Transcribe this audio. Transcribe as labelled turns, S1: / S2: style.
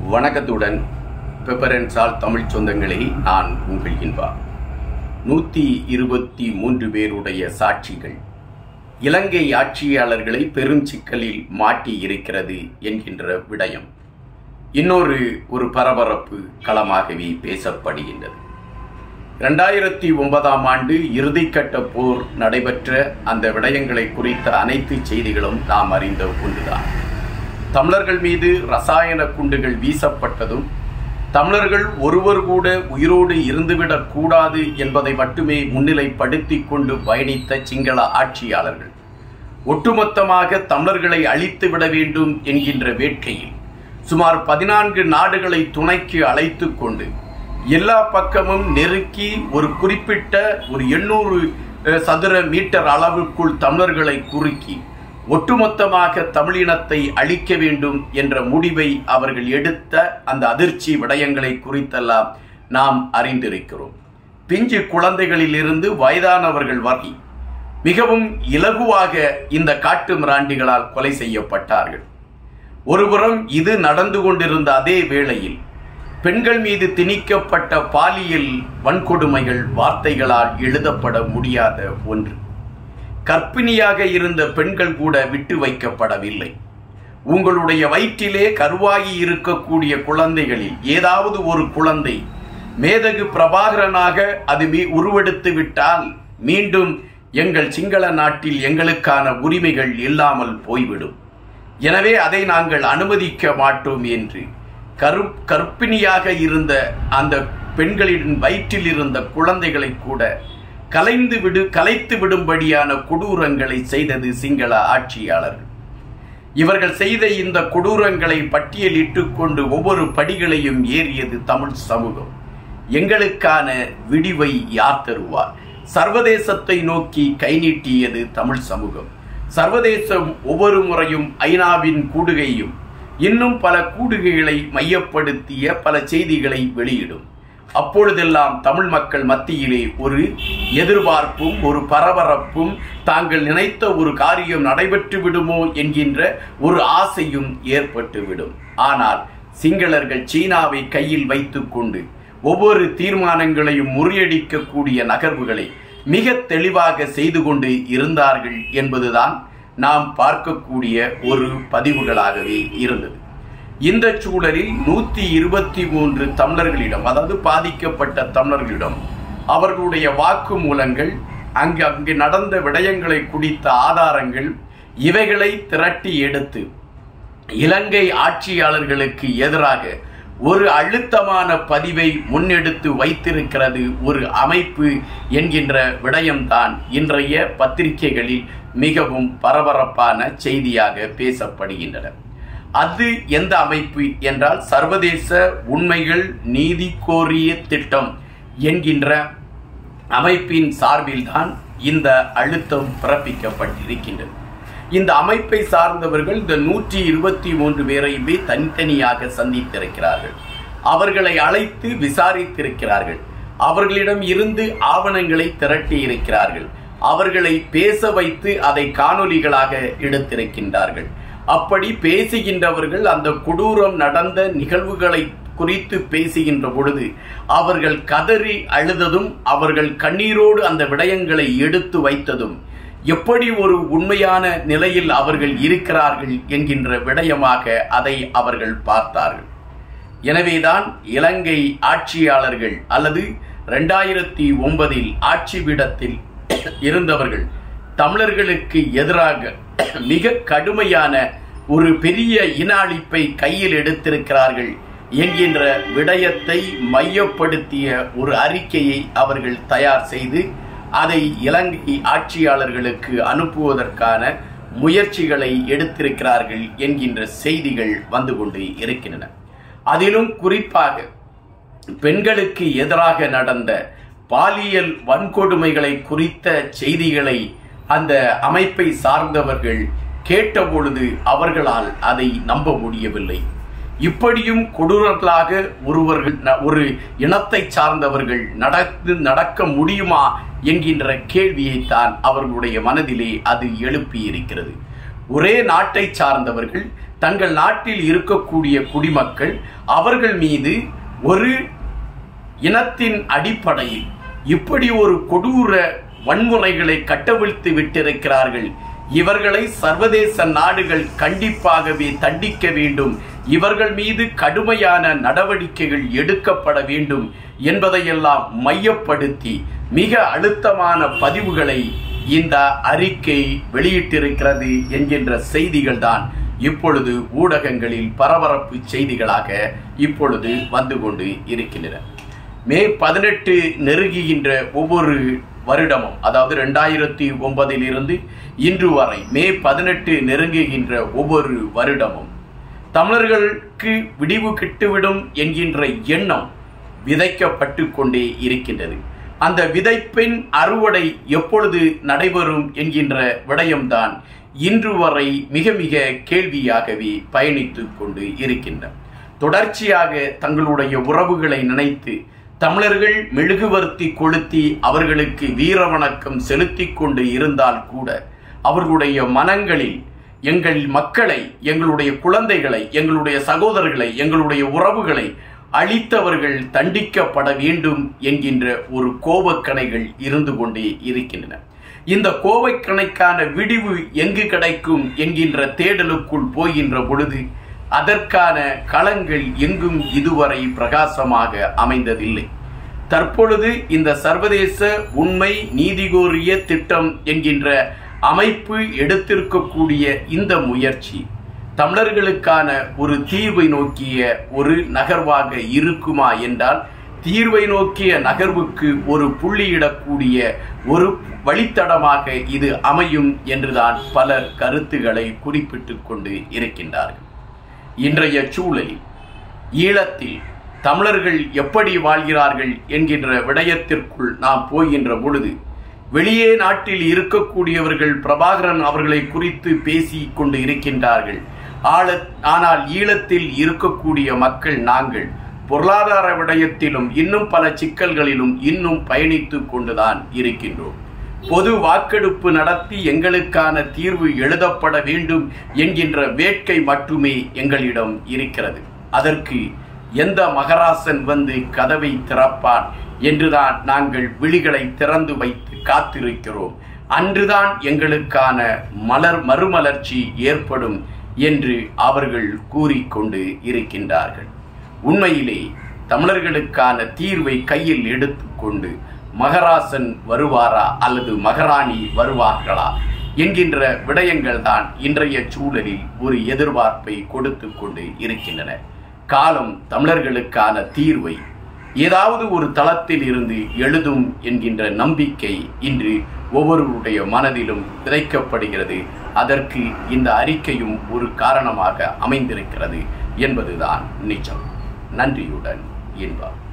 S1: வணக்கத்துடன் பெப்பரன்ஸால் தமிழ் சொந்தங்களே நான் உங்கள் இன்பா நூற்றி இருபத்தி மூன்று பேருடைய சாட்சிகள் இலங்கை ஆட்சியாளர்களை பெரும் சிக்கலில் மாட்டி இருக்கிறது என்கின்ற விடயம் இன்னொரு ஒரு பரபரப்பு களமாகவே பேசப்படுகின்றது இரண்டாயிரத்தி ஒன்பதாம் ஆண்டு இறுதிக்கட்ட போர் நடைபெற்ற அந்த விடயங்களை குறித்த அனைத்து செய்திகளும் நாம் அறிந்த ஒன்றுதான் தமிழர்கள் மீது ரசாயன குண்டுகள் வீசப்பட்டதும் தமிழர்கள் ஒருவர் கூட உயிரோடு இருந்துவிடக் கூடாது என்பதை மட்டுமே முன்னிலைப்படுத்திக் கொண்டு பயணித்த சிங்கள ஆட்சியாளர்கள் ஒட்டுமொத்தமாக தமிழர்களை அழித்து விட வேண்டும் என்கின்ற வேட்கையில் சுமார் பதினான்கு நாடுகளை துணைக்கு அழைத்து கொண்டு எல்லா பக்கமும் நெருக்கி ஒரு குறிப்பிட்ட ஒரு எண்ணூறு சதுர மீட்டர் அளவுக்குள் தமிழர்களை குறுக்கி ஒட்டுமொத்தமாக தமிழினத்தை அழிக்க வேண்டும் என்ற முடிவை அவர்கள் எடுத்த அந்த அதிர்ச்சி விடயங்களை குறித்தெல்லாம் நாம் அறிந்திருக்கிறோம் பிஞ்சு குழந்தைகளிலிருந்து வயதானவர்கள் வரை மிகவும் இலகுவாக இந்த காட்டு மிராண்டிகளால் கொலை செய்யப்பட்டார்கள் ஒருபுறம் இது நடந்து கொண்டிருந்த அதே வேளையில் பெண்கள் மீது திணிக்கப்பட்ட பாலியல் வன்கொடுமைகள் வார்த்தைகளால் எழுதப்பட முடியாத ஒன்று கற்பிணியாக இருந்த பெண்கள் கூட விட்டு வைக்கப்படவில்லை உங்களுடைய வயிற்றிலே கருவாகி இருக்கக்கூடிய குழந்தைகளில் ஏதாவது ஒரு குழந்தை மேதகு பிரபாகரனாக அது மீ உருவெடுத்து விட்டால் மீண்டும் எங்கள் சிங்கள நாட்டில் எங்களுக்கான உரிமைகள் இல்லாமல் போய்விடும் எனவே அதை நாங்கள் அனுமதிக்க மாட்டோம் என்று கரு கற்பிணியாக இருந்த அந்த பெண்களின் வயிற்றில் இருந்த குழந்தைகளை கூட கலைந்து விடு கலைத்து விடும்படியான கொடூரங்களை செய்தது சிங்கள ஆட்சியாளர்கள் இவர்கள் செய்த இந்த கொடூரங்களை பட்டியலிட்டு கொண்டு ஒவ்வொரு படிகளையும் ஏறியது தமிழ் சமூகம் எங்களுக்கான விடிவை யார் தருவார் சர்வதேசத்தை நோக்கி கை நீட்டியது தமிழ் சமூகம் சர்வதேசம் ஒவ்வொரு முறையும் ஐநாவின் கூடுகையும் இன்னும் பல கூடுகைகளை மையப்படுத்திய பல செய்திகளை வெளியிடும் அப்பொழுதெல்லாம் தமிழ் மக்கள் மத்தியிலே ஒரு எதிர்பார்ப்பும் ஒரு பரபரப்பும் தாங்கள் நினைத்த ஒரு காரியம் நடைபெற்று விடுமோ என்கின்ற ஒரு ஆசையும் ஏற்பட்டுவிடும் ஆனால் சிங்களர்கள் சீனாவை கையில் வைத்துக்கொண்டு ஒவ்வொரு தீர்மானங்களையும் முறியடிக்கக்கூடிய நகர்வுகளை மிக தெளிவாக செய்து கொண்டு இருந்தார்கள் என்பதுதான் நாம் பார்க்கக்கூடிய ஒரு பதிவுகளாகவே இருந்தது இந்த சூழலில் நூத்தி இருபத்தி மூன்று தமிழர்களிடம் அதாவது பாதிக்கப்பட்ட தமிழர்களிடம் அவர்களுடைய வாக்கு மூலங்கள் அங்கு அங்கு நடந்த விடயங்களை குடித்த ஆதாரங்கள் இவைகளை திரட்டி எடுத்து இலங்கை ஆட்சியாளர்களுக்கு எதிராக ஒரு அழுத்தமான பதிவை முன்னெடுத்து வைத்திருக்கிறது ஒரு அமைப்பு என்கின்ற விடயம்தான் இன்றைய பத்திரிகைகளில் மிகவும் பரபரப்பான செய்தியாக பேசப்படுகின்றன அது எந்த அமைப்பு என்றால் சர்வதேச உண்மைகள் நீதி கோரிய திட்டம் என்கின்ற அமைப்பின் சார்பில்தான் இந்த அழுத்தம் பிறப்பிக்கப்பட்டிருக்கின்றது இந்த அமைப்பை சார்ந்தவர்கள் இந்த நூற்றி இருபத்தி மூன்று பேரையுமே தனித்தனியாக சந்தித்திருக்கிறார்கள் அவர்களை அழைத்து விசாரித்திருக்கிறார்கள் அவர்களிடம் இருந்து ஆவணங்களை திரட்டி இருக்கிறார்கள் அவர்களை பேச வைத்து அதை காணொலிகளாக எடுத்திருக்கின்றார்கள் அப்படி பேசுகின்றவர்கள் அந்த கொடூரம் நடந்த நிகழ்வுகளை குறித்து பேசுகின்ற பொழுது அவர்கள் கதறி அழுததும் அவர்கள் கண்ணீரோடு அந்த விடயங்களை எடுத்து வைத்ததும் எப்படி ஒரு உண்மையான நிலையில் அவர்கள் இருக்கிறார்கள் என்கின்ற விடயமாக அதை அவர்கள் பார்த்தார்கள் எனவேதான் இலங்கை ஆட்சியாளர்கள் அல்லது இரண்டாயிரத்தி ஒன்பதில் ஆட்சி பீடத்தில் இருந்தவர்கள் தமிழர்களுக்கு எதிராக மிக கடுமையான ஒரு பெரிய இன அழிப்பை கையில் எடுத்திருக்கிறார்கள் என்கின்ற விடயத்தை மையப்படுத்திய ஒரு அறிக்கையை அவர்கள் தயார் செய்து அதை இலங்கை ஆட்சியாளர்களுக்கு அனுப்புவதற்கான முயற்சிகளை எடுத்திருக்கிறார்கள் என்கின்ற செய்திகள் வந்து கொண்டு இருக்கின்றன அதிலும் குறிப்பாக பெண்களுக்கு எதிராக நடந்த பாலியல் வன்கொடுமைகளை குறித்த செய்திகளை அந்த அமைப்பை சார்ந்தவர்கள் கேட்டபொழுது அவர்களால் அதை நம்ப முடியவில்லை இப்படியும் கொடூரர்களாக ஒருவர்கள் ஒரு இனத்தை சார்ந்தவர்கள் நடந்து நடக்க முடியுமா என்கின்ற கேள்வியைத்தான் அவர்களுடைய மனதிலே அது எழுப்பி இருக்கிறது ஒரே நாட்டை சார்ந்தவர்கள் தங்கள் நாட்டில் இருக்கக்கூடிய குடிமக்கள் அவர்கள் மீது ஒரு இனத்தின் அடிப்படையில் இப்படி ஒரு கொடூர வன்முறைகளை கட்டவிழ்த்து விட்டிருக்கிறார்கள் இவர்களை சர்வதேச நாடுகள் கண்டிப்பாகவே தண்டிக்க வேண்டும் இவர்கள் மீது கடுமையான நடவடிக்கைகள் எடுக்கப்பட வேண்டும் என்பதையெல்லாம் மையப்படுத்தி மிக அழுத்தமான பதிவுகளை இந்த அறிக்கை வெளியிட்டிருக்கிறது என்கின்ற செய்திகள் தான் இப்பொழுது ஊடகங்களில் பரபரப்பு செய்திகளாக இப்பொழுது வந்து கொண்டு இருக்கின்றன மே பதினெட்டு நெருங்குகின்ற ஒவ்வொரு வருடமும் அதாவது ரெண்டாயிரத்தி ஒன்பதில் இருந்து இன்று வரை மே பதினெட்டு நெருங்குகின்ற ஒவ்வொரு வருடமும் தமிழர்களுக்கு விடிவு கிட்டுவிடும் என்கின்ற எண்ணம் விதைக்கப்பட்டு கொண்டே இருக்கின்றது அந்த விதைப்பின் அறுவடை எப்பொழுது நடைபெறும் என்கின்ற விடயம்தான் இன்று வரை மிக மிக கேள்வியாகவே பயணித்துக் கொண்டு இருக்கின்றன தொடர்ச்சியாக தங்களுடைய உறவுகளை நினைத்து தமிழர்கள் மெழுகுவர்த்தி கொளுத்தி அவர்களுக்கு வீர வணக்கம் செலுத்தி கொண்டு இருந்தால் கூட அவர்களுடைய மனங்களில் எங்கள் மக்களை எங்களுடைய குழந்தைகளை எங்களுடைய சகோதரர்களை எங்களுடைய உறவுகளை அழித்தவர்கள் தண்டிக்கப்பட வேண்டும் என்கின்ற ஒரு கோபக்கணைகள் இருந்து கொண்டே இருக்கின்றன இந்த கோபக்கணைக்கான விடிவு எங்கு கிடைக்கும் என்கின்ற தேடலுக்குள் போகின்ற பொழுது அதற்கான களங்கள் எங்கும் இதுவரை பிரகாசமாக அமைந்ததில்லை தற்பொழுது இந்த சர்வதேச உண்மை நீதிகோரிய திட்டம் என்கின்ற அமைப்பு எடுத்திருக்கக்கூடிய இந்த முயற்சி தமிழர்களுக்கான ஒரு தீர்வை நோக்கிய ஒரு நகர்வாக இருக்குமா என்றால் தீர்வை நோக்கிய நகர்வுக்கு ஒரு புள்ளியிடக்கூடிய ஒரு வழித்தடமாக இது அமையும் என்றுதான் பலர் கருத்துக்களை குறிப்பிட்டுக் கொண்டு இருக்கின்றார்கள் இன்றைய சூழலில் ஈழத்தில் தமிழர்கள் எப்படி வாழ்கிறார்கள் என்கின்ற விடயத்திற்குள் நாம் போகின்ற பொழுது வெளியே நாட்டில் இருக்கக்கூடியவர்கள் பிரபாகரன் அவர்களை குறித்து பேசி கொண்டு இருக்கின்றார்கள் ஆழ ஆனால் ஈழத்தில் இருக்கக்கூடிய மக்கள் நாங்கள் பொருளாதார விடயத்திலும் இன்னும் பல சிக்கல்களிலும் இன்னும் பயணித்துக் கொண்டுதான் இருக்கின்றோம் பொது வாக்கெடுப்பு நடத்தி எங்களுக்கான தீர்வு எழுதப்பட வேண்டும் என்கின்ற வேட்கை மட்டுமே எங்களிடம் இருக்கிறது அதற்கு எந்த மகராசன் வந்து கதவை திறப்பான் என்றுதான் நாங்கள் விழிகளை திறந்து வைத்து காத்திருக்கிறோம் அன்றுதான் எங்களுக்கான மலர் மறுமலர்ச்சி ஏற்படும் என்று அவர்கள் கூறிக்கொண்டு இருக்கின்றார்கள் உண்மையிலே தமிழர்களுக்கான தீர்வை கையில் எடுத்துக்கொண்டு மகராசன் வருவாரா அல்லது மகராணி வருவார்களா என்கின்ற விடயங்கள் தான் இன்றைய சூழலில் ஒரு எதிர்பார்ப்பை கொடுத்து கொண்டு இருக்கின்றன காலம் தமிழர்களுக்கான தீர்வை ஏதாவது ஒரு தளத்தில் இருந்து எழுதும் என்கின்ற நம்பிக்கை இன்று ஒவ்வொருவருடைய மனதிலும் விதைக்கப்படுகிறது அதற்கு இந்த அறிக்கையும் ஒரு காரணமாக அமைந்திருக்கிறது என்பதுதான் நிஜம் நன்றியுடன் இன்பம்